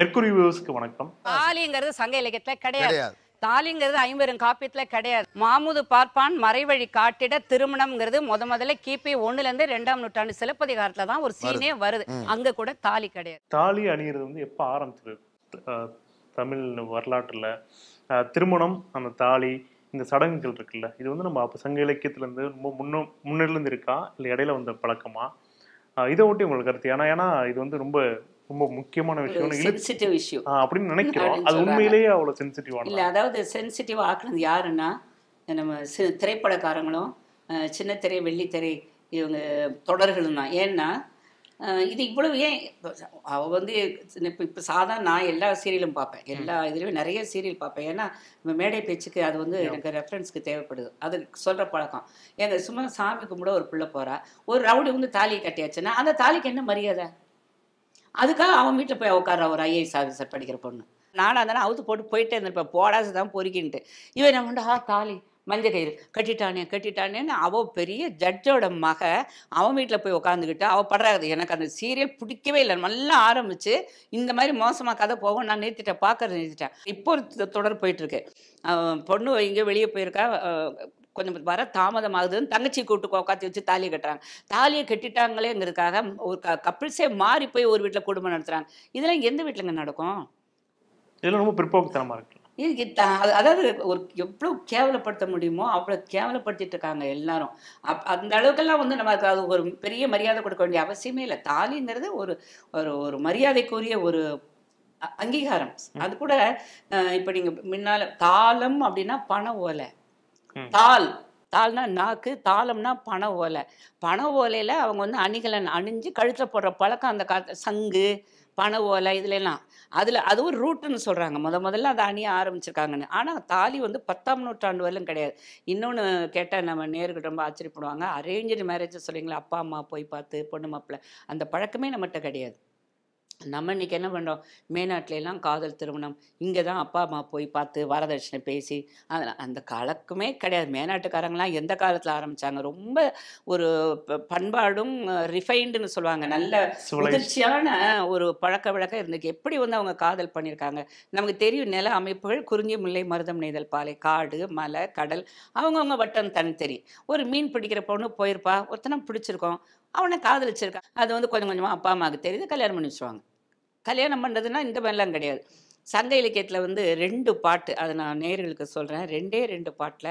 Mercury வியூஸ்க்கு வணக்கம் தாலிங்கிறது சங்க இலக்கியத்துல கிடையாது கிடையாது தாலிங்கிறது ஐம்பெரும் காப்பியத்துல கிடையாது மாமுது பார்ப்பான் மறைவழி காட்டிட திருமணம்ங்கிறது முத முதல்ல கிபி ஒண்ணுல இருந்து ரெண்டாம் நூற்றாண்டு சிலப்பதிகாரத்துல தான் ஒரு சீனே வருது அங்க கூட தாலி கிடையாது தாலி அணியிறது வந்து எப்போ ஆரம்பிச்சது அஹ், தமிழ் வரலாற்றுல அஹ், திருமணம் அந்த தாலி இந்த சடங்குகள் இருக்குல்ல இது வந்து நம்ம அப்போ சங்க இலக்கியத்துல இருந்து ரொம்ப முன்ன முன்னில இருந்து இருக்கா இல்லை இடையில வந்த பழக்கமா அஹ், இதை ஒட்டி உங்களுக்கு கருத்து ஏன்னா ஏன்னா இது வந்து ரொம்ப ரொம்ப முக்கியமான விஷயம் இழு- சென்சிட்டிவ் இஷ்யூ அஹ், அப்படின்னு நினைக்கிறோம் அப்படின்னு அது சொல்றாங்க. உண்மையிலேயே அவ்வளவு இல்ல சென்சிட்டிவான அதாவது சென்சிட்டிவ் ஆக்குனது யாருன்னா நம்ம சி- திரைப்படக்காரங்களும் அஹ், சின்ன திரை வெள்ளித்திரை இவங்க தொடர்களும் தான் ஏன்னா அஹ், இது இவ்வளவு ஏன் அவ வந்து இப்போ இப்போ சாதாரண நான் எல்லா சீரியலும் பார்ப்பேன் எல்லா இதுலேயும் நிறைய சீரியல் பார்ப்பேன் ஏன்னா நம்ம மேடை பேச்சுக்கு அது வந்து எனக்கு ரெஃபரன்ஸ்க்கு தேவைப்படுது அது சொல்கிற பழக்கம் எங்க சும்மா சாமி கும்பிட ஒரு பிள்ளை போறா ஒரு ரவுடி வந்து தாலியை கட்டியாச்சுன்னா அந்த தாலிக்கு என்ன மரியாதை அதுக்காக அவன் வீட்டில் போய் உட்கார ஒரு ஐஏஎஸ் ஆஃபீஸர் படிக்கிற பொண்ணு நானும் அதனால் அவுத்து போட்டு போயிட்டே இருந்திருப்பேன் போடாசு தான் பொறுக்கின்ட்டு இவன் என்ன பண்ணா ஆ தாலி மஞ்ச கயிறு கட்டிட்டானே கட்டிட்டானேன்னு அவ பெரிய ஜட்ஜோட மக அவன் வீட்டில் போய் உட்காந்துக்கிட்டு அவள் படுறாது எனக்கு அந்த சீரியல் பிடிக்கவே இல்லை நல்லா ஆரம்பிச்சு இந்த மாதிரி மோசமாக கதை போகும் நான் நிறுத்திட்டேன் பார்க்கறது நிறுத்திட்டேன் இப்போ ஒரு தொ- தொடர் போயிட்டு இருக்கு அவன் பொண்ணு எங்கேயோ வெளியே போயிருக்கா அஹ், கொஞ்சம் வர தாமதமாகுதுன்னு தங்கச்சி கூப்பிட்டு உட்காந்து வச்சு தாலியை கட்டுறாங்க தாலியை கட்டிட்டாங்களேங்கிறதுக்காக ஒரு க கப்பிள்ஸே மாறி போய் ஒரு வீட்டில் குடும்பம் நடத்துறாங்க இதெல்லாம் எந்த வீட்டிலங்க நடக்கும் இதெல்லாம் ரொம்ப பிற்போக்குத்தனமா இருக்கு இது த- அது- அதாவது ஒரு எவ்வளோ கேவலப்படுத்த முடியுமோ அவ்வளோ கேவலப்படுத்திட்டு இருக்காங்க எல்லாரும் அப் அந்த அளவுக்கெல்லாம் வந்து நமக்கு அது ஒரு பெரிய மரியாதை கொடுக்க வேண்டிய அவசியமே இல்லை தாலிங்கிறது ஒரு ஒரு ஒரு மரியாதைக்குரிய ஒரு அ- அங்கீகாரம் அது கூட அஹ், இப்ப நீங்க முன்னால தாளம் அப்படின்னா பண ஓலை ம். தாள் தாள்னா நாக்கு தாளம்னா பண ஓலை பண ஓலையில அவங்க வந்து அணிகலன் அணிஞ்சு கழுத்துல போடுற பழக்கம் அந்த காலத்து சங்கு பண ஓலை இதுல எல்லாம் அதுல அது ஒரு ரூட்டுன்னு சொல்றாங்க முத முதல்ல அதை அணிய ஆரம்பிச்சிருக்காங்கன்னு ஆனா தாலி வந்து பத்தாம் நூற்றாண்டு வரலும் கிடையாது இன்னொன்னு கேட்டா நம்ம நேருக்கு ரொம்ப ஆச்சரியப்படுவாங்க அரேஞ்சு மேரேஜ் சொல்றீங்களா அப்பா அம்மா போய் பார்த்து பொண்ணு மாப்பிள்ளை அந்த பழக்கமே நம்மகிட்ட கிடையாது நம்ம இன்னைக்கு என்ன பண்ணுறோம் மேநாட்டுல எல்லாம் காதல் திருமணம் இங்கே தான் அப்பா அம்மா போய் பார்த்து வரதட்சணை பேசி அதெல்லாம் அந்த கலக்குமே கிடையாது மேநாட்டுக்காரங்களாம் எந்த காலத்தில் ஆரம்பிச்சாங்க ரொம்ப ஒரு ப- பண்பாடும் ரிஃபைண்டுன்னு சொல்லுவாங்க நல்ல Civilized. முதிர்ச்சியான ஒரு பழக்க வழக்கம் இருந்துச்சு எப்படி வந்து அவங்க காதல் பண்ணியிருக்காங்க நமக்கு தெரியும் நில அமைப்புகள் குறிஞ்சி முல்லை மருதம் நெய்தல் பாலை காடு மலை கடல் அவங்கவுங்க வட்டம் தனித்தறி ஒரு மீன் பிடிக்கிற பொண்ணு போயிருப்பா ஒருத்தனை பிடிச்சிருக்கோம் அவனை காதலிச்சிருக்கான் அது வந்து கொஞ்சம் கொஞ்சமாக அப்பா அம்மாவுக்கு தெரியுது கல்யாணம் பண்ணி வச்சுருவாங்க கல்யாணம் பண்ணுறதுன்னா இந்த மாதிரிலாம் கிடையாது சங்க இலக்கியத்தில் வந்து ரெண்டு பாட்டு அதை நான் நேயர்களுக்கு சொல்கிறேன் ரெண்டே ரெண்டு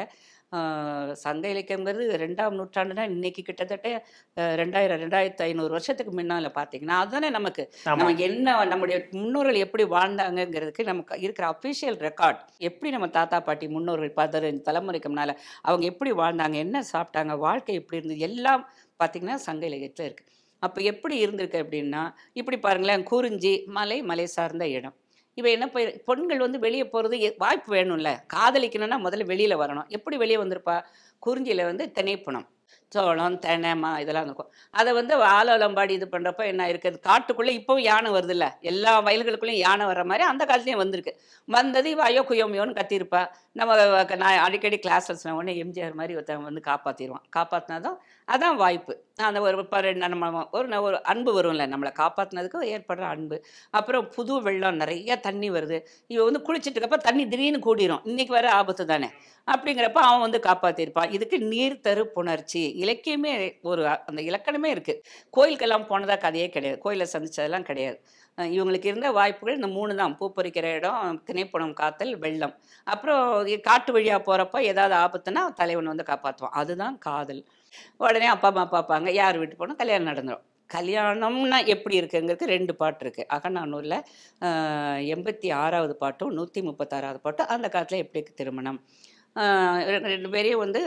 பாட்டில் சங்க இலக்கியங்கிறது ரெண்டாம் நூற்றாண்டுனா இன்னைக்கு கிட்டத்தட்ட அஹ், ரெண்டாயிரம் ரெண்டாயிரத்து ஐநூறு வருஷத்துக்கு முன்னால் பார்த்தீங்கன்னா அதுதானே நமக்கு ஆமா நமக்கு என்ன நம்முடைய முன்னோர்கள் எப்படி வாழ்ந்தாங்கங்கிறதுக்கு நமக்கு இருக்கிற அஃபிஷியல் ரெக்கார்ட் எப்படி நம்ம தாத்தா பாட்டி முன்னோர்கள் பதினஞ்சு தலைமுறைக்கு முன்னால் அவங்க எப்படி வாழ்ந்தாங்க என்ன சாப்பிட்டாங்க வாழ்க்கை எப்படி இருந்தது எல்லாம் பார்த்தீங்கன்னா சங்க இலக்கியத்தில் இருக்குது அப்போ எப்படி இருந்திருக்கு அப்படின்னா இப்படி பாருங்களேன் குறிஞ்சி மலை மலை சார்ந்த இடம் இப்போ என்ன போய் பெண்கள் வந்து வெளியே போகிறது வாய்ப்பு வேணும்ல காதலிக்கணும்னா முதல்ல வெளியில் வரணும் எப்படி வெளியே வந்திருப்பா குறிஞ்சியில் வந்து திணைப்புணம் சோளம் தெனை மா இதெல்லாம் இருக்கும் அதை வந்து ஆலோலம்பாடி இது பண்ணுறப்ப என்ன இருக்குது காட்டுக்குள்ளே இப்போவும் யானை வருதுல்ல எல்லா வயல்களுக்குள்ளேயும் யானை வர்ற மாதிரி அந்த காலத்துலேயும் வந்திருக்கு வந்தது இவ ஐயோ குயோமியோன்னு கத்தியிருப்பா நம்ம க- நான் அடிக்கடி கிளாஸஸ் உடனே எம்ஜிஆர் மாதிரி ஒருத்தன் வந்து காப்பாற்றிடுவான் காப்பாற்றினாதான் அதான் வாய்ப்பு அந்த ஒரு இப்போ ரெண்டு நம்ம ஒரு ந- ஒரு அன்பு வரும்ல நம்மளை காப்பாற்றினதுக்கு ஏற்படுற அன்பு அப்புறம் புது வெள்ளம் நிறைய தண்ணி வருது இவ வந்து குளிச்சிட்டு இருக்கப்ப தண்ணி திடீர்னு கூடிரும் இன்னைக்கு வர ஆபத்து தானே அப்படிங்கிறப்ப அவன் வந்து காப்பாற்றிருப்பான் இதுக்கு நீர் தரு புணர்ச்சி இலக்கியமே ஒரு அ- அந்த இலக்கணமே இருக்கு கோயிலுக்கெல்லாம் போனதா கதையே கிடையாது கோயிலை சந்திச்சதெல்லாம் கிடையாது அஹ் இவங்களுக்கு இருந்த வாய்ப்புகள் இந்த மூணு தான் பூ பறிக்கிற இடம் திணைப்புணம் காத்தல் வெள்ளம் அப்புறம் இ- காட்டு வழியா போறப்ப ஏதாவது ஆபத்துனா தலைவன் வந்து காப்பாற்றுவான் அதுதான் காதல் உடனே அப்பா அம்மா பார்ப்பாங்க யார் வீட்டு போனால் கல்யாணம் நடந்துடும் கல்யாணம்னா எப்படி இருக்குங்கிறதுக்கு ரெண்டு பாட்டு இருக்குது அகநானூரில் எண்பத்தி ஆறாவது பாட்டும் நூற்றி முப்பத்தாறாவது பாட்டும் அந்த காலத்தில் எப்படி இருக்கு திருமணம் ஆஹ் ரெ- ரெண்டு பேரையும் வந்து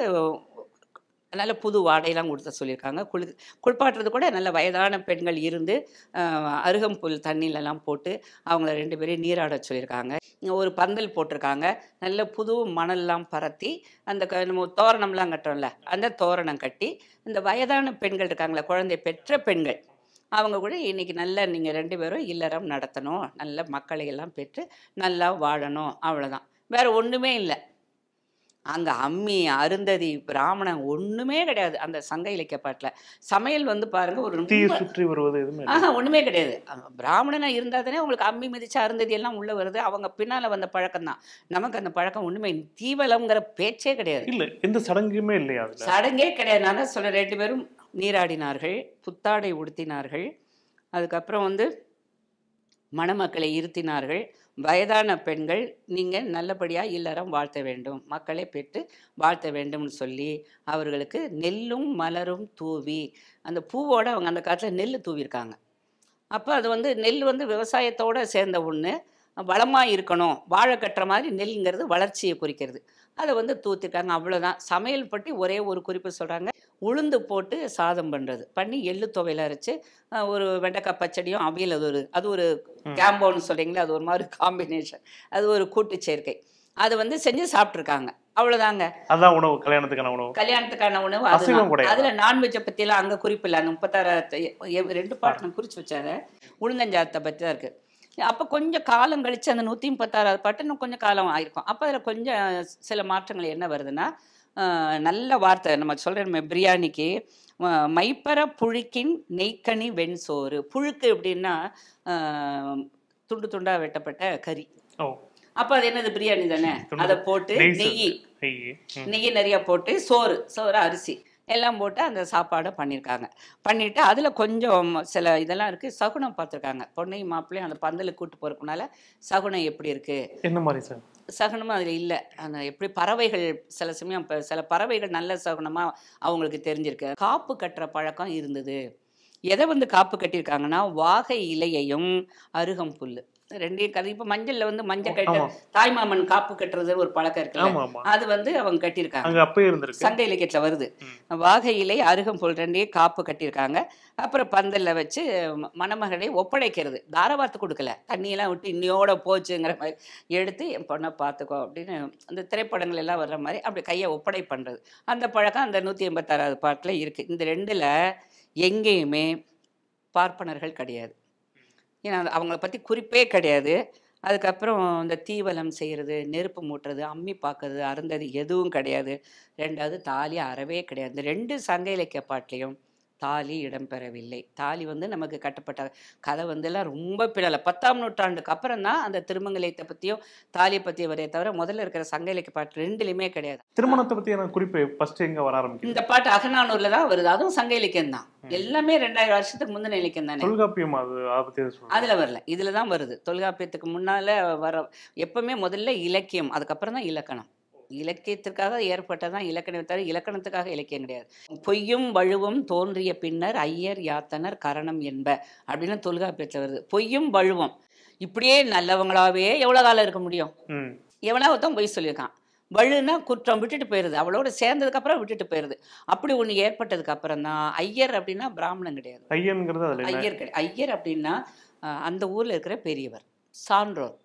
நல்ல புது வாடையெல்லாம் கொடுத்த சொல்லியிருக்காங்க குளி குளிப்பாட்டுறது கூட நல்ல வயதான பெண்கள் இருந்து ஆஹ் அருகம்புல் தண்ணியிலலாம் போட்டு அவங்கள ரெண்டு பேரையும் நீராட சொல்லியிருக்காங்க ஒரு பந்தல் போட்டிருக்காங்க நல்ல புது மணல்லாம் பரத்தி அந்த க- நம்ம தோரணம்லாம் கட்டுறோம்ல அந்த தோரணம் கட்டி இந்த வயதான பெண்கள் இருக்காங்களே குழந்தை பெற்ற பெண்கள் அவங்க கூட இன்னைக்கு நல்ல நீங்கள் ரெண்டு பேரும் இல்லறம் நடத்தணும் நல்ல மக்களை எல்லாம் பெற்று நல்லா வாழணும் அவ்வளோதான் வேற ஒன்றுமே இல்லை அங்க அம்மி அருந்ததி பிராமணன் ஒண்ணுமே கிடையாது அந்த சங்க இலக்கிய பாட்டுல சமையல் வந்து பாருங்க ஒரு தீயை ரொம்ப சுற்றி வருவது எதுவுமே இல்லை. ஆஹா ஒண்ணுமே கிடையாது அஹ் பிராமணனா இருந்தா தானே உங்களுக்கு அம்மி மிதிச்சு அருந்ததி எல்லாம் உள்ள வருது அவங்க பின்னால வந்த பழக்கம் தான் நமக்கு அந்த பழக்கம் ஒண்ணுமே தீவலம்ங்கிற பேச்சே கிடையாது இல்ல எந்த சடங்குமே இல்லையா அதுல சடங்கே கிடையாது நான் தான் சொல்ல ரெண்டு பேரும் நீராடினார்கள் புத்தாடை உடுத்தினார்கள் அதுக்கப்புறம் வந்து மணமக்களை இருத்தினார்கள் வயதான பெண்கள் நீங்கள் நல்லபடியாக இல்லறம் வாழ்த்த வேண்டும் மக்களை பெற்று வாழ்த்த வேண்டும்னு சொல்லி அவர்களுக்கு நெல்லும் மலரும் தூவி அந்த பூவோட அவங்க அந்த காலத்தில் நெல் தூவியிருக்காங்க அப்போ அது வந்து நெல் வந்து விவசாயத்தோட சேர்ந்த ஒன்று வளமாக இருக்கணும் வாழை கட்டுற மாதிரி நெல்லுங்கிறது வளர்ச்சியை குறிக்கிறது அதை வந்து தூத்திருக்காங்க அவ்வளோதான் சமையல் பற்றி ஒரே ஒரு குறிப்பு சொல்கிறாங்க உளுந்து போட்டு சாதம் பண்ணுறது பண்ணி எள்ளு துவையில் அரைச்சு அஹ், ஒரு வெண்டைக்காய் பச்சடியும் அவியல் அது ஒரு அது ஒரு ம். கேம்போன்னு சொல்கிறீங்களா அது ஒரு மாதிரி காம்பினேஷன் அது ஒரு கூட்டு சேர்க்கை அது வந்து செஞ்சு சாப்பிட்ருக்காங்க அவ்வளோதாங்க அதான் உணவு கல்யாணத்துக்கான உணவு கல்யாணத்துக்கான உணவு அசைவம் அதுதான் கிடையாது. அதுல நான்வெஜ்ஜை பத்தியெல்லாம் அங்க குறிப்பு இல்லை அந்த முப்பத்தாறாயிரத்து எ- ரெண்டு பாட்டு நான் குறிச்சு வச்சாரு உளுந்தஞ்சாரத்தை பத்தி தான் இருக்கு அப்ப கொஞ்சம் காலம் கழிச்சு அந்த நூத்தி முப்பத்தாறாவது பாட்டு இன்னும் கொஞ்சம் காலம் ஆயிருக்கும் அப்ப அதுல கொஞ்சம் சில மாற்றங்கள் என்ன வருதுன்னா ஆஹ், நல்ல வார்த்தை நம்ம சொல்றோமே பிரியாணிக்கு ஆஹ், மைப்பற புழுக்கின் நெய்க்கனி வெண்சோறு புழுக்கு எப்படின்னா ஆஹ், துண்டு துண்டா வெட்டப்பட்ட கறி ஓ அப்ப அது என்னது பிரியாணி தானே துண்டு- அதை போட்டு நெய் நெய் சேர்த்து. நெய் ம். நெய் நிறைய போட்டு சோறு சோறு அரிசி எல்லாம் போட்டு அந்த சாப்பாடை பண்ணியிருக்காங்க பண்ணிட்டு அதில் கொஞ்சம் சில இதெல்லாம் இருக்குது சகுனம் பார்த்துருக்காங்க பொண்ணையும் மாப்பிள்ளையும் அந்த பந்தலுக்கு கூட்டு போகிறதுக்குனால சகுனம் எப்படி இருக்குது என்ன மாதிரி சார் சகுனமும் அதில் இல்லை அந்த எப்படி பறவைகள் சில சமயம் இப்போ சில பறவைகள் நல்ல சகுனமாக அவங்களுக்கு தெரிஞ்சிருக்கு காப்பு கட்டுற பழக்கம் இருந்தது எதை வந்து காப்பு கட்டியிருக்காங்கன்னா வாகை இலையையும் அருகம்புல் ரெண்டையும் கதை இப்போ மஞ்சள்ல வந்து மஞ்சள் கட்ட ஆமா தாய்மாமன் காப்பு கட்டுறது ஒரு பழக்கம் இருக்குல்ல ஆமா ஆமா அது வந்து அவங்க கட்டியிருக்காங்க அங்க அப்பயே இருந்திருக்கு சங்க இலக்கியத்துல வருது ம். வாகை இலை அருகம்புல் ரெண்டையும் காப்பு கட்டியிருக்காங்க அப்புறம் பந்தல்ல வச்சு ம- மணமகளை ஒப்படைக்கிறது தாரவாத்து கொடுக்கல தண்ணியெல்லாம் விட்டு இன்னியோட போச்சுங்கிற மாதிரி எடுத்து என் பொண்ணை பார்த்துக்கோ அப்படின்னு அந்த திரைப்படங்கள் எல்லாம் வர்ற மாதிரி அப்படி கையை ஒப்படை பண்றது அந்த பழக்கம் அந்த நூற்றி எண்பத்தாறாவது பாட்டில் இருக்கு இந்த ரெண்டுல எங்கேயுமே பார்ப்பனர்கள் கிடையாது ஏன்னா அது அவங்கள பற்றி குறிப்பே கிடையாது அதுக்கப்புறம் இந்த தீவலம் செய்கிறது நெருப்பு மூட்டுறது அம்மி பார்க்கறது அருந்ததி எதுவும் கிடையாது ரெண்டாவது தாலி அறவே கிடையாது இந்த ரெண்டு சங்க இலக்கிய பாட்டிலையும் தாலி இடம்பெறவில்லை தாலி வந்து நமக்கு கட்டப்பட்ட கதை வந்து எல்லாம் ரொம்ப பிழலை பத்தாம் நூற்றாண்டுக்கு அப்புறம் தான் அந்த திருமங்கலத்தை பற்றியும் தாலியை பற்றியும் வரைய தவிர முதல்ல இருக்கிற சங்க இலக்கிய பாட்டு ரெண்டுலையுமே கிடையாது திருமணத்தை பத்தி எனக்கு குறிப்பு ஃபர்ஸ்ட் எங்க வர ஆரம்பிக்குது இந்த பாட்டு அகநானூர்ல தான் வருது அதுவும் சங்க இலக்கியம் தான் எல்லாமே ரெண்டாயிரம் வருஷத்துக்கு முந்தின இலக்கியம் தானே தொல்காப்பியம் அது அதை பத்தி எதுவும் சொல்லுங்க அதுல வரல இதுல தான் வருது தொல்காப்பியத்துக்கு முன்னால வர எப்பவுமே முதல்ல இலக்கியம் அதுக்கப்புறம் தான் இலக்கணம் இலக்கியத்திற்காக ஏற்பட்டதான் இலக்கணம் தவிர இலக்கணத்துக்காக இலக்கியம் கிடையாது பொய்யும் வழுவும் தோன்றிய பின்னர் ஐயர் யாத்தனர் கரணம் என்ப அப்படின்னு தொல்காப்பியத்துல வருது பொய்யும் வழுவும் இப்படியே நல்லவங்களாவே எவ்வளவு காலம் இருக்க முடியும் ம் எவனா ஒருத்தன் பொய் சொல்லியிருக்கான் வழுனா குற்றம் விட்டுட்டு போயிருது அவளோட சேர்ந்ததுக்கு அப்புறம் விட்டுட்டு போயிருது அப்படி ஒண்ணு ஏற்பட்டதுக்கு அப்புறம் தான் ஐயர் அப்படின்னா பிராமணன் கிடையாது ஐயன்ங்கிறது அதுல என்ன ஐயர் கிடையாது ஐயர் அப்படின்னா அஹ், அந்த ஊர்ல இருக்கிற பெரியவர் சான்றோர்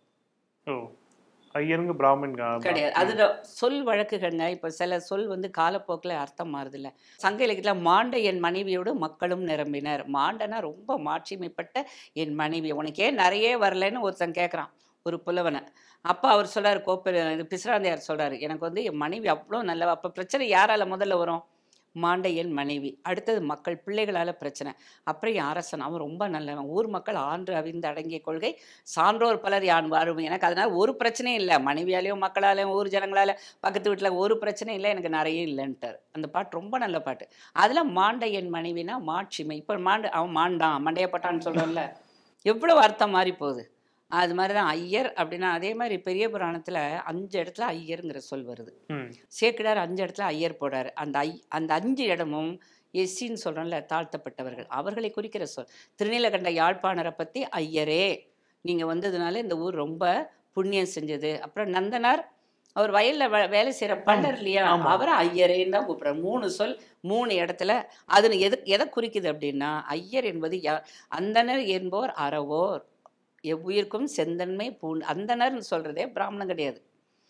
ஓ ஐயருங்க பிராமின் கா- கிடையாது அதுல சொல் வழக்குகள்ங்க இப்ப சில சொல் வந்து காலப்போக்கில் அர்த்தம் மாறுதுல்ல சங்க இலக்கியத்துல மாண்ட என் மனைவியோடு மக்களும் நிரம்பினர் மாண்டனா ரொம்ப மாட்சிமைப்பட்ட என் மனைவி உனக்கு ஏன் நிறைய வரலைன்னு ஒருத்தன் கேட்குறான் ஒரு புலவனை அப்போ அவர் சொல்றாரு கோப்ப இது பிசிராந்தையார் சொல்றாரு எனக்கு வந்து என் மனைவி அவ்வளோ நல்லவ அப்போ பிரச்சனை யாரால முதல்ல வரும் மாண்ட என் மனைவி அடுத்தது மக்கள் பிள்ளைகளால பிரச்சனை அப்புறம் என் அரசன் அவன் ரொம்ப நல்லவன் ஊர் மக்கள் ஆண்டு அவிந்து அடங்கிய கொள்கை சான்றோர் பலர் யான் வாழும் எனக்கு அதனால ஒரு பிரச்சனையும் இல்லை மனைவியாலையும் மக்களாலையும் ஊர் ஜனங்களால பக்கத்து வீட்டில் ஒரு பிரச்சனையும் இல்லை எனக்கு நிறைய இல்லைன்ட்டார் அந்த பாட்டு ரொம்ப நல்ல பாட்டு அதில் மாண்ட என் மனைவினா மாட்சிமை இப்போ மாண்ட அவன் மாண்டான் மண்டையப்பட்டான்னு சொல்கிறோம்ல எவ்வளவு அர்த்தம் மாறி போகுது அது மாதிரி தான் ஐயர் அப்படின்னா அதே மாதிரி பெரிய புராணத்தில் அஞ்சு இடத்துல ஐயருங்கிற சொல் வருது ம் சேக்கிடார் அஞ்சு இடத்துல ஐயர் போடார் அந்த ஐ அந்த அஞ்சு இடமும் எஸ்சின்னு சொல்கிறோம்ல தாழ்த்தப்பட்டவர்கள் அவர்களை குறிக்கிற சொல் திருநீலகண்ட யாழ்ப்பாணரை பற்றி ஐயரே நீங்கள் வந்ததுனால இந்த ஊர் ரொம்ப புண்ணியம் செஞ்சது அப்புறம் நந்தனார் அவர் வயலில் வேலை செய்கிற பண்ணர் இல்லையா ஆமா. அவரை ஐயரேன்னு தான் கூப்பிட்றாரு மூணு சொல் மூணு இடத்துல அது எது எதை குறிக்குது அப்படின்னா ஐயர் என்பது யா அந்தனர் என்போர் அறவோர் எவ்வுயிர்க்கும் செந்தன்மை பூண் அந்தனர்னு சொல்கிறதே பிராமணன் கிடையாது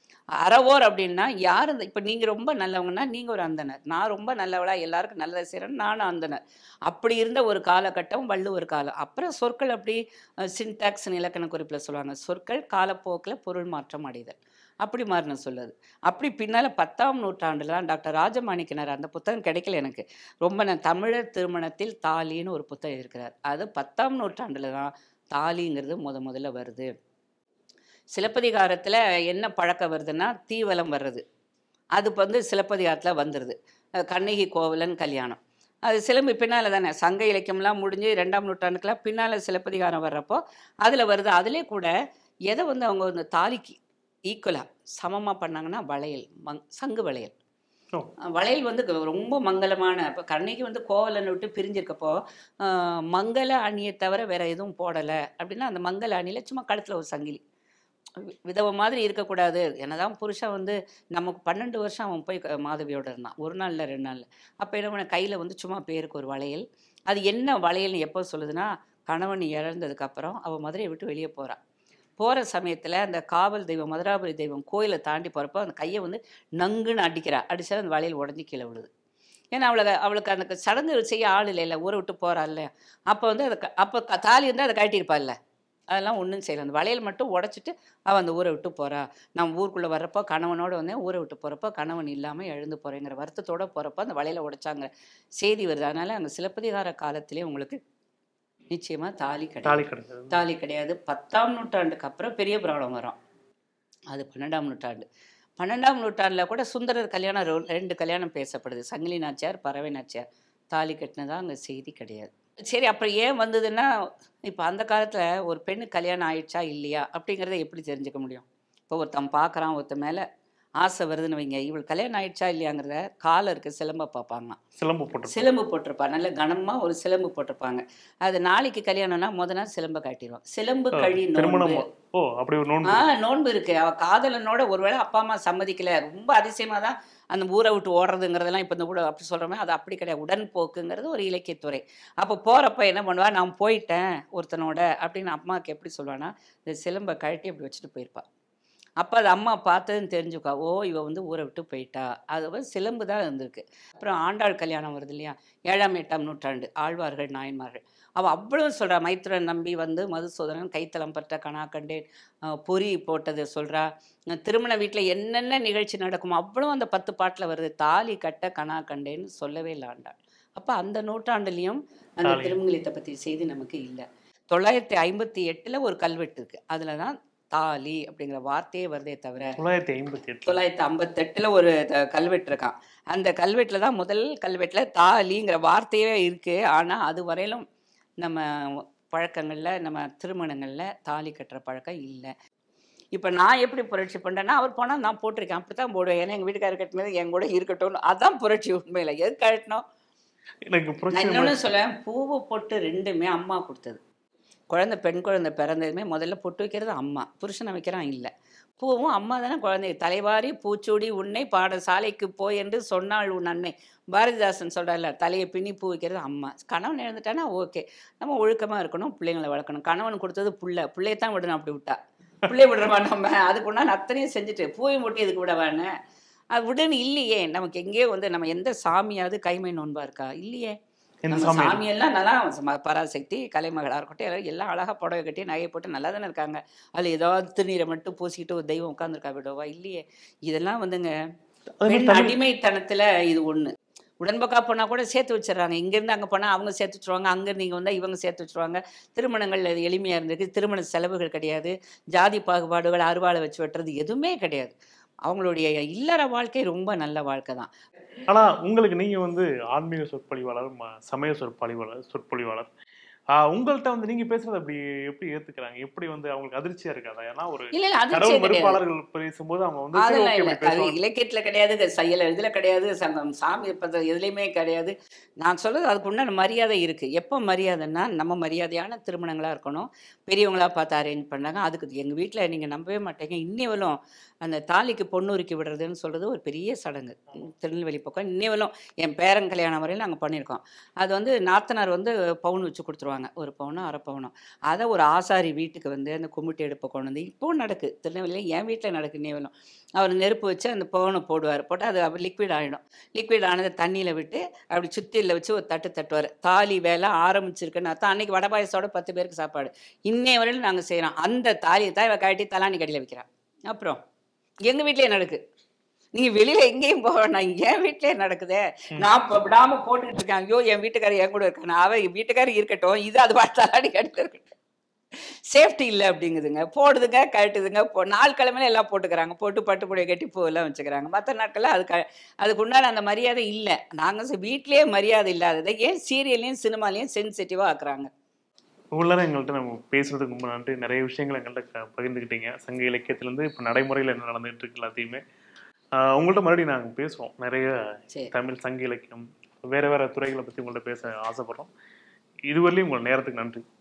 அறவோர் அப்படின்னா யார் இந்த இப்போ நீங்கள் ரொம்ப நல்லவங்கன்னா நீங்கள் ஒரு அந்தனர் நான் ரொம்ப நல்லவளா எல்லாருக்கும் நல்லதை செய்கிறேன் நானும் அந்தனர் அப்படி இருந்த ஒரு காலகட்டம் வள்ளுவர் காலம் அப்புறம் சொற்கள் அப்படி சின்டாக்ஸ் இலக்கண குறிப்பில் சொல்லுவாங்க சொற்கள் காலப்போக்கில் பொருள் மாற்றம் அடைதல் அப்படி மாறின சொல்லுது அப்படி பின்னால் பத்தாம் நூற்றாண்டில் தான் டாக்டர் ராஜமாணிக்கனார் அந்த புத்தகம் கிடைக்கல எனக்கு ரொம்ப நான் தமிழர் திருமணத்தில் தாலின்னு ஒரு புத்தகம் இருக்கிறார் அது பத்தாம் நூற்றாண்டில் தான் தாலிங்கிறது முத முதல்ல வருது சிலப்பதிகாரத்தில் என்ன பழக்கம் வருதுன்னா தீவலம் வர்றது அது இப்ப வந்து சிலப்பதிகாரத்தில் வந்துடுது அஹ் கண்ணகி கோவலன் கல்யாணம் அது சிலம்பு பின்னால் தானே சங்க இலக்கியம்லாம் முடிஞ்சு ரெண்டாம் நூற்றாண்டுக்கெல்லாம் பின்னால் சிலப்பதிகாரம் வர்றப்போ அதில் வருது அதிலே கூட எதை வந்து அவங்க வந்து தாலிக்கு ஈக்குவலாக சமமாக பண்ணாங்கன்னா வளையல் மங் சங்கு வளையல் ஓ. அஹ் வளையல் வந்து க- ரொம்ப மங்களமான இப்போ கண்ணகி வந்து கோவலனை விட்டு பிரிஞ்சிருக்கப்போ ஆஹ் மங்கள அணியை தவிர வேற எதுவும் போடலை அப்படின்னா அந்த மங்கள அணியில் சும்மா கழுத்தில் ஒரு சங்கிலி வி- விதவை மாதிரி இருக்கக்கூடாது என்னதான் புருஷன் வந்து நமக்கு பன்னெண்டு வருஷம் அவன் போய் க- மாதவியோட இருந்தான் ஒரு நாள்ல ரெண்டு நாள்ல அப்போ என்ன பண்ண கையில் வந்து சும்மா பேருக்கு ஒரு வளையல் அது என்ன வளையல்னு எப்போ சொல்லுதுன்னா கணவன் இழந்ததுக்கு அப்புறம் அவள் மதுரையை விட்டு வெளியே போறா போகிற சமயத்தில் அந்த காவல் தெய்வம் மதுராபுரி தெய்வம் கோயிலை தாண்டி போகிறப்போ அந்த கையை வந்து நங்குன்னு அடிக்கிறா அடிச்சா அந்த வளையல் உடஞ்சி கீழே விழுது ஏன்னா அவளுக்கு அவளுக்கு அந்த சடங்கு செய்ய ஆள் இல்லைல்ல ஊரை விட்டு போகிறாள்ல அப்போ வந்து அதை க- அப்போ க- தாலி இருந்தால் அதை கட்டியிருப்பாள்ல அதெல்லாம் ஒன்றும் செய்யல அந்த வளையல் மட்டும் உடச்சிட்டு அவள் அந்த ஊரை விட்டு போறா நான் ஊருக்குள்ளே வர்றப்போ கணவனோட வந்தேன் ஊரை விட்டு போகிறப்போ கணவன் இல்லாமல் எழுந்து போகிறேங்கிற வருத்தத்தோட போகிறப்போ அந்த வளையலை உடைச்சாங்க செய்தி வருது அதனால் அங்கே சிலப்பதிகார காலத்திலே உங்களுக்கு நிச்சயமாக தாலி கிடையாது தாலி கிடையாது தாலி கிடையாது பத்தாம் நூற்றாண்டுக்கு அப்புறம் பெரிய புராணம் வரும் அது பன்னெண்டாம் நூற்றாண்டு பன்னெண்டாம் நூற்றாண்டில் கூட சுந்தரர் கல்யாணம் ரெ- ரெண்டு கல்யாணம் பேசப்படுது சங்கிலி நாச்சியார் பறவை நாச்சியார் தாலி கட்டினதா அங்கே செய்தி கிடையாது சரி அப்புறம் ஏன் வந்ததுன்னா இப்போ அந்த காலத்தில் ஒரு பெண்ணு கல்யாணம் ஆயிடுச்சா இல்லையா அப்படிங்கிறத எப்படி தெரிஞ்சுக்க முடியும் இப்போ ஒருத்தன் பார்க்குறான் ஒருத்தன் மேலே ஆசை வருதுன்னு வைங்க இவள் கல்யாணம் ஆயிடுச்சா இல்லையாங்கிறத காலை இருக்க சிலம்ப பார்ப்பாங்க சிலம்பு போட்டு சிலம்பு போட்டிருப்பா நல்ல கனமாக ஒரு சிலம்பு போட்டிருப்பாங்க அது நாளைக்கு கல்யாணம்னா முத நாள் சிலம்பை காட்டிடுவான் சிலம்பு கழி திருமணம் நோன்பு ஓ அப்படி ஒரு நோன்பு ஆ நோன்பு இருக்கு அவ காதலனோட ஒருவேளை அப்பா அம்மா சம்மதிக்கல ரொம்ப அதிசயமா தான் அந்த ஊரை விட்டு ஓடுறதுங்கிறதெல்லாம் இப்போ இந்த கூட அப்படி சொல்கிறோமே அது அப்படி கிடையாது உடன்போக்குங்கிறது ஒரு இலக்கியத்துறை அப்போ போகிறப்ப என்ன பண்ணுவா நான் போயிட்டேன் ஒருத்தனோட அப்படின்னு அம்மாவுக்கு எப்படி சொல்லுவான்னா இந்த சிலம்பை கழட்டி அப்படி வச்சுட்டு போயிருப்பா அப்போ அது அம்மா பார்த்ததுன்னு தெரிஞ்சுக்கா ஓ இவ வந்து ஊரை விட்டு போயிட்டா அது வந்து சிலம்பு தான் இருந்திருக்கு அப்புறம் ஆண்டாள் கல்யாணம் வருது இல்லையா ஏழாம் எட்டாம் நூற்றாண்டு ஆழ்வார்கள் நாயன்மார்கள் அவள் அவ்வளவு சொல்கிறா மைத்திரன் நம்பி வந்து மதுசூதனன் கைத்தலம் பற்ற கணா கண்டேன் அஹ் பொறி போட்டது சொல்கிறா திருமண வீட்டில் என்னென்ன நிகழ்ச்சி நடக்குமோ அவ்வளோ அந்த பத்து பாட்டில் வருது தாலி கட்ட கணா கண்டேன்னு சொல்லவே இல்லை ஆண்டாள் அப்போ அந்த நூற்றாண்டுலேயும் அந்த தாலி. திருமங்கலத்தை பற்றி செய்தி நமக்கு இல்லை தொள்ளாயிரத்தி ஐம்பத்தி எட்டில் ஒரு கல்வெட்டு இருக்குது அதில் தான் தாலி அப்படிங்கிற வார்த்தையே வருதே தவிர தொள்ளாயிரத்தி ஐம்பத்தி எட்டு தொள்ளாயிரத்தி ஐம்பத்தெட்டில் ஒரு த- கல்வெட்டு இருக்கான் அந்த கல்வெட்டில் தான் முதல் கல்வெட்டில் தாலிங்கிற வார்த்தையே இருக்குது ஆனால் அது வரையிலும் நம்ம பழக்கங்களில் நம்ம திருமணங்களில் தாலி கட்டுற பழக்கம் இல்லை இப்போ நான் எப்படி புரட்சி பண்ணுறேன்னா அவர் போனால் நான் போட்டிருக்கேன் அப்படி தான் போடுவேன் ஏன்னா எங்கள் வீட்டுக்காரர் கட்டினது என் கூட இருக்கட்டும்னு அதான் புரட்சி உண்மையில் எது கட்டணும் எனக்கு நான் புரட்சி இன்னொன்று சொல்லுவேன் பூவு பொட்டு ரெண்டுமே அம்மா கொடுத்தது குழந்தை பெண் குழந்தை பிறந்ததுமே முதல்ல பொட்டு வைக்கிறது அம்மா புருஷனை வைக்கிறான் இல்லை பூவும் அம்மா தானே குழந்தை தலைவாரி பூச்சூடி உன்னை பாடசாலைக்கு போய் என்று சொன்னாள் உன் அன்னை பாரதிதாசன் சொல்கிறார்ல தலையை பின்னி பூ வைக்கிறது அம்மா கணவன் இழந்துட்டானா ஓகே நம்ம ஒழுக்கமாக இருக்கணும் பிள்ளைங்களை வளர்க்கணும் கணவன் கொடுத்தது புள்ள பிள்ளையத்தான் விடணும் அப்படி விட்டா பிள்ளைய விடுறோமா நம்ம அதுக்கு உண்டான அத்தனையும் செஞ்சுட்டு பூவையும் முட்டி இதுக்கு விடவானே அது விடுன்னு இல்லையே நமக்கு எங்கேயோ வந்து நம்ம எந்த சாமியாவது கைமை நோன்பா இருக்கா இல்லையே எந்த நம்ம சாமி சாமியெல்லாம் நல்லா சம- பராசக்தி கலைமகளாக இருக்கட்டும் எல்லாரும் எல்லாம் அழகாக புடவை கட்டி நகையை போட்டு நல்லா தானே இருக்காங்க அதில் ஏதாவது திருநீரை மட்டும் பூசிக்கிட்டு ஒரு தெய்வம் உட்காந்துருக்கா விடவா இல்லையே இதெல்லாம் வந்துங்க அதே மாதிரி பெண் தமிழ் அடிமைத்தனத்தில் இது ஒன்று உடன்பக்கா போனால் கூட சேர்த்து வச்சிடறாங்க இங்கேருந்து அங்கே போனால் அவங்க சேர்த்து வச்சுருவாங்க அங்கேருந்து இங்கே வந்தால் இவங்க சேர்த்து வச்சுருவாங்க திருமணங்கள் அது எளிமையாக இருந்திருக்கு திருமண செலவுகள் கிடையாது ஜாதி பாகுபாடுகள் அருவாளை வச்சு வெட்டுறது எதுவுமே கிடையாது அவங்களுடைய இல்லற வாழ்க்கை ரொம்ப நல்ல வாழ்க்கை தான் ஆனா உங்களுக்கு நீங்க வந்து ஆன்மீக சொற்பொழிவாளர் ம- சமய சொற்பொழிவாளர் சொற்பொழிவாளர் ஆஹ் உங்கள்ட்ட வந்து நீங்க பேசுறது அப்படி எப்படி ஏத்துக்கிறாங்க எப்படி வந்து அவங்களுக்கு அதிர்ச்சியா இருக்காதா ஏன்னா ஒரு இல்லை இல்லை அதிர்ச்சியே கடவுள் கிடையாது மறுப்பாளர்கள் பேசும்போது அவங்க வந்து சரி, அதெல்லாம் okay, இல்லை அப்படி அது பேசுவாங்க. இலக்கியத்தில் கிடையாது செயல் இதில் கிடையாது சங்கம் சாமி பத்த எதுலேயுமே கிடையாது நான் சொல்றது அதுக்கு உண்டான மரியாதை இருக்குது எப்போ மரியாதைன்னா நம்ம மரியாதையான திருமணங்களாக இருக்கணும் பெரியவங்களா பார்த்து அரேஞ்ச் பண்ணாங்க அதுக்கு எங்கள் வீட்டில் நீங்கள் நம்பவே மாட்டீங்க இன்னிவளும் அந்த தாலிக்கு பொண்ணுரிக்கி விடுறதுன்னு சொல்கிறது ஒரு பெரிய சடங்கு திருநெல்வேலி பக்கம் இன்னிவளும் என் பேரன் கல்யாணம் வரையும் நாங்கள் பண்ணியிருக்கோம் அது வந்து நாத்தனார் வந்து பவுன் வச்சு கொடுத்துருவாங்க ஒரு பவுனோ அரை பவுனோ அதை ஒரு ஆசாரி வீட்டுக்கு வந்து அந்த கும்பிட்டு எடுப்பை கொண்டு வந்து இப்போவும் நடக்கு திருநெல்வேலியில் என் வீட்டில் நடக்கு இன்னிவளும் அவர் நெருப்பு வச்சு அந்த பவுனை போடுவார் போட்டு அது அப்படி லிக்விட் ஆகிடும் லிக்விட் ஆனதை தண்ணியில் விட்டு அப்படி சுத்தியில் வச்சு ஒரு தட்டு தட்டுவார் தாலி வேலை ஆரம்பிச்சிருக்குன்னு அர்த்தம் அன்னைக்கு வடை பாயசத்தோட பத்து பேருக்கு சாப்பாடு இன்னைய வரையிலும் நாங்கள் செய்கிறோம் அந்த தாலியை தான் இவ கட்டி தலானி கடையில் வைக்கிறான் அப்புறம் எங்க வீட்லயே நடக்கு நீங்க வெளியில எங்கேயும் போக வேண்டாம் என் வீட்லயே நடக்குதே நான் இப்ப விடாம போட்டுக்கிட்டு இருக்கேன் ஐயோ என் வீட்டுக்காரர் என் கூட இருக்கான் அவ என் வீட்டுக்காரர் இருக்கட்டும் இது அது பார்த்தாடி கட்டு இருக்கட்டும் சேஃப்டி இல்லை அப்படிங்குதுங்க போடுதுங்க கட்டுதுங்க போ நாள் கிழமையில எல்லாம் போட்டுக்கிறாங்க போட்டு பட்டு புடைய கட்டி பூவெல்லாம் வச்சுக்கிறாங்க மற்ற நாட்களில் அது க அதுக்கு உண்டான அந்த மரியாதை இல்லை நாங்கள் வீட்லயே மரியாதை இல்லாததை ஏன் சீரியல்லையும் சினிமாலையும் சென்சிட்டிவாக ஆக்குறாங்க இவ்வளோ எங்கள்கிட்ட நம்ம பேசுறதுக்கு ரொம்ப நன்றி நிறைய விஷயங்கள் எங்கள்கிட்ட க- பகிர்ந்துக்கிட்டீங்க சங்க இலக்கியத்திலேருந்து இப்போ நடைமுறையில் என்ன நடந்துட்டு இருக்கு எல்லாத்தையுமே ஆஹ் உங்கள்ட்ட மறுபடியும் நாங்கள் பேசுவோம் நிறைய சரி தமிழ் சங்க இலக்கியம் வேற வேற துறைகளை பற்றி உங்கள்ட்ட பேச ஆசைப்படுறோம் இதுவரையிலும் உங்கள் நேரத்துக்கு நன்றி